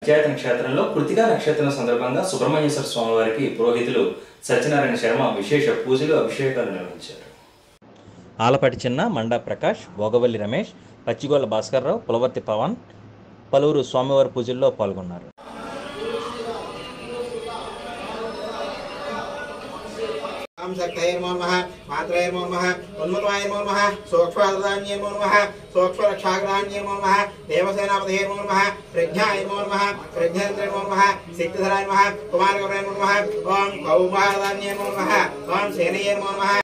పంచాయతీ క్షేత్రంలో కృతికా నక్షత్రం సందర్భంగా సుబ్రహ్మణ్యేశ్వర స్వామి వారికి పురోహితులు సత్యనారాయణ శర్మ విశేష పూజలు అభిషేకాలు నిర్వహించారు ఆలపాటి చిన్న మండా ప్రకాష్ భోగవల్లి రమేష్ పచ్చిగోళ్ళ భాస్కర్రావు పులవర్తి పవన్ పలువురు స్వామివారి పూజల్లో పాల్గొన్నారు ఓం శక్తైర్మో నమః మాత్రైర్మో నమః ఉన్మత్వాయర్మో నమః సూక్ష్మదాన్యేర్మో నమః సూక్ష్మరక్షాగ్రాన్యేర్మో నమః దేవసేనాపతిర్మో నమః ప్రజ్ఞాయర్మో నమః ప్రజ్ఞేంద్రేర్మో నమః శక్తిధరాయ నమః కుమారగౌరయర్మో నమః ఓం కౌమారదాన్యేర్మో నమః ఓం సేనయేర్మో నమః